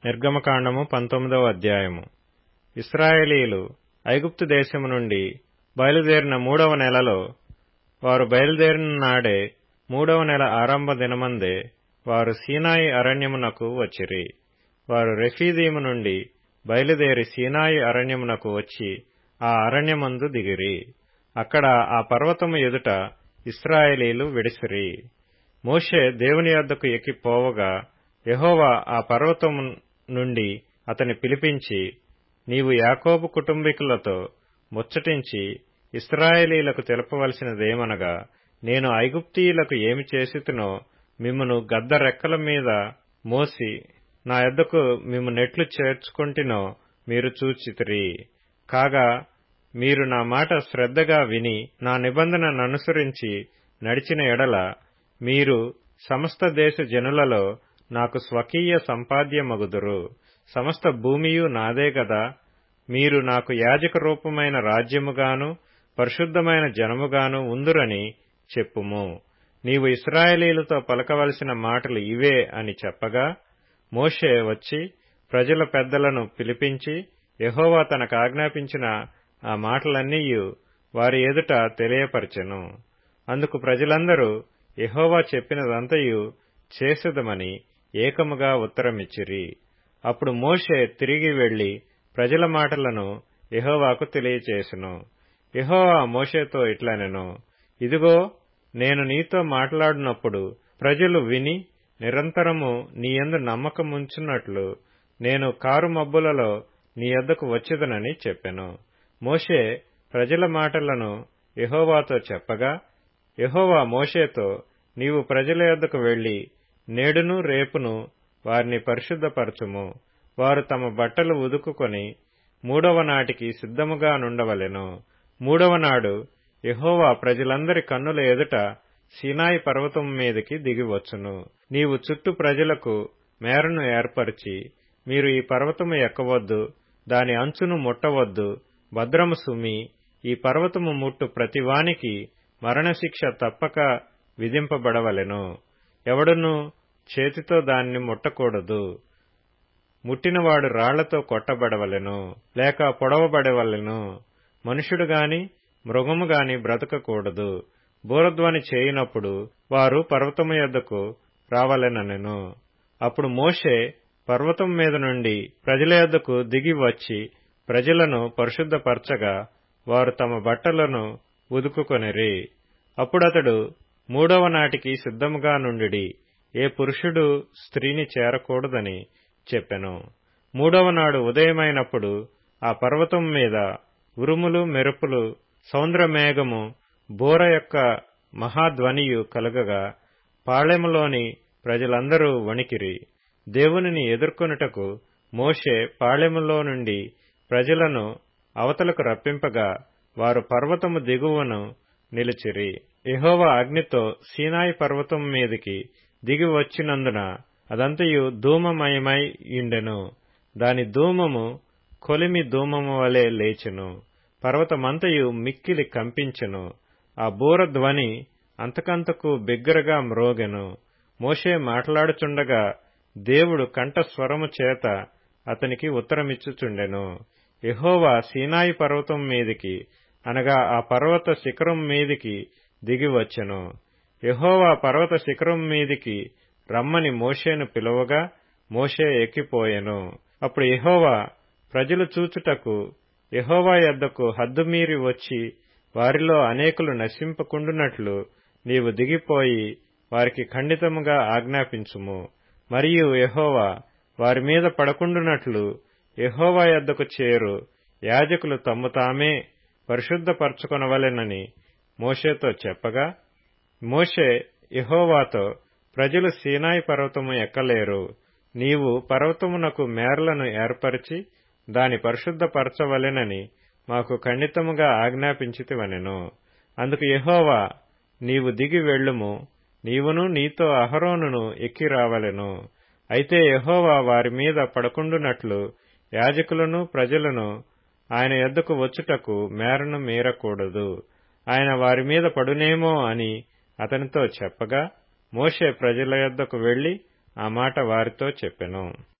నిర్గమకాండము పంతొమ్మిదవ అధ్యాయము ఇస్రాయేలీలు ఐగుప్తు దేశము నుండి బయలుదేరిన మూడవ నెలలో వారు బయలుదేరిన నాడే మూడవ నెల ఆరంభ దినమందే వారు సీనాయి అరణ్యమునకు వచ్చిరి వారు రెఫీదీము నుండి బయలుదేరి సీనాయి అరణ్యమునకు వచ్చి ఆ అరణ్యమందు దిగిరి అక్కడ ఆ పర్వతము ఎదుట ఇస్రాయేలీలు విడిసిరి మోషే దేవుని యొద్దకు ఎక్కి పోవగా యెహోవా ఆ పర్వతము నుండి అతని పిలిపించి నీవు యాకోబు కుటుంబీకులతో ముచ్చటించి ఇస్రాయేలీలకు తెలపవలసినదేమనగా నేను ఐగుప్తీయులకు ఏమి చేసితునో మిమ్మును గద్ద రెక్కల మీద మోసి నా యొద్దకు మిమ్ము నెట్లు చేర్చుకుంటినో మీరు చూచితిరి కాగా మీరు నా మాట శ్రద్ధగా విని నా నిబంధనననుసరించి నడిచిన ఎడల మీరు సమస్త దేశ జనులలో నాకు స్వకీయ సంపాద్యమగుదురు సమస్త భూమియు నాదే గదా మీరు నాకు యాజక రూపమైన రాజ్యముగాను పరిశుద్ధమైన జనముగాను ఉందురని చెప్పుము నీవు ఇస్రాయేలీలతో పలకవలసిన మాటలు ఇవే అని చెప్పగా మోషే వచ్చి ప్రజల పెద్దలను పిలిపించి యెహోవా తనకు ఆజ్ఞాపించిన ఆ మాటలన్నీయు వారి ఎదుట తెలియపరచెను అందుకు ప్రజలందరూ యెహోవా చెప్పినదంతయు చేసేదమని ఏకముగా ఉత్తరమిచ్చిరి అప్పుడు మోషే తిరిగి వెళ్లి ప్రజల మాటలను యెహోవాకు తెలియచేసెను యెహోవా మోషేతో ఇట్లనెను ఇదిగో నేను నీతో మాట్లాడినప్పుడు ప్రజలు విని నిరంతరము నీయందు నమ్మకముంచున్నట్లు నేను కారు మబ్బులలో నీ యొద్దకు వచ్చేదనని చెప్పెను మోషే ప్రజల మాటలను యెహోవాతో చెప్పగా యెహోవా మోషేతో నీవు ప్రజల యొద్దకు వెళ్లి నేడును రేపును వారిని పరిశుద్ధపరచుము వారు తమ బట్టలు ఉదుకుకొని మూడవ నాటికి సిద్ధముగా నుండవలెను మూడవ నాడు యెహోవా ప్రజలందరి కన్నుల ఎదుట సీనాయి పర్వతం మీదికి దిగివచ్చును నీవు చుట్టూ ప్రజలకు మేరను ఏర్పరిచి మీరు ఈ పర్వతము ఎక్కవద్దు దాని అంచును ముట్టవద్దు భద్రము సుమి ఈ పర్వతము ముట్టు ప్రతివానికి మరణశిక్ష తప్పక విధింపబడవలెను ఎవడును చేతితో దాన్ని ముట్టకూడదు ముట్టినవాడు రాళ్లతో కొట్టబడవలెను లేక పొడవబడవలెను మనుషుడు గాని మృగము గాని బ్రతకకూడదు బూరధ్వని చేయినప్పుడు వారు పర్వతము యొద్దకు రావలెననెను అప్పుడు మోషే పర్వతం మీద నుండి ప్రజల యొద్దకు దిగి వచ్చి ప్రజలను పరిశుద్ధపరచగా వారు తమ బట్టలను ఉదుకుకొనిరి అప్పుడతడు మూడవ నాటికి సిద్ధముగా నుండి ఏ పురుషుడు స్త్రీని చేరకూడదని చెప్పెను మూడవ నాడు ఉదయమైనప్పుడు ఆ పర్వతం మీద ఉరుములు మెరుపులు సౌంద్రమేఘము బోర యొక్క మహాధ్వనియు కలుగగా పాళెములోని ప్రజలందరూ వణికిరి దేవునిని ఎదుర్కొనుటకు మోషే పాళెములో నుండి ప్రజలను అవతలకు రప్పింపగా వారు పర్వతము దిగువను నిలిచిరి యహోవా అగ్నితో సీనాయి పర్వతం మీదికి దిగి వచ్చినందున అదంతయు ధూమమయమై ఇండెను దాని ధూమము కొలిమి ధూమము వలె లేచెను పర్వతమంతయు మిక్కిలి కంపించెను ఆ బూర ధ్వని అంతకంతకు బిగ్గరగా మ్రోగెను మోషే మాట్లాడుచుండగా దేవుడు కంఠస్వరము చేత అతనికి ఉత్తరమిచ్చుచుండెను యహోవా సీనాయి పర్వతం మీదికి అనగా ఆ పర్వత శిఖరం మీదికి దిగి వచ్చెను యహోవా పర్వత శిఖరం మీదికి రమ్మని మోషేను పిలువగా మోషే ఎక్కిపోయెను అప్పుడు యహోవా ప్రజలు చూచుటకు యహోవా యొద్దకు హద్దుమీరి వచ్చి వారిలో అనేకులు నశింపకుండునట్లు నీవు దిగిపోయి వారికి ఖండితముగా ఆజ్ఞాపించుము మరియు యహోవా వారి మీద పడకుండునట్లు యహోవా యొద్దకు చేరు యాజకులు తమ్ము తామే పరిశుద్ధపరచుకొనవలెనని మోషేతో చెప్పగా మోషే యహోవాతో ప్రజలు సీనాయి పర్వతము ఎక్కలేరు నీవు పర్వతమునకు మేరలను ఏర్పరిచి దాని పరిశుద్ధపరచవలెనని మాకు ఖండితముగా ఆజ్ఞాపించితివనెను అందుకు యహోవా నీవు దిగి వెళ్ళుము నీవును నీతో అహరోనును ఎక్కి రావలెను అయితే యహోవా వారి మీద పడకుండునట్లు యాజకులను ప్రజలను ఆయన యొద్దకు వచ్చుటకు మేరను మీరకూడదు ఆయన వారి మీద పడునేమో అని అతనితో చెప్పగా మోషే ప్రజల యొద్దకు వెళ్లి ఆ మాట వారితో చెప్పెను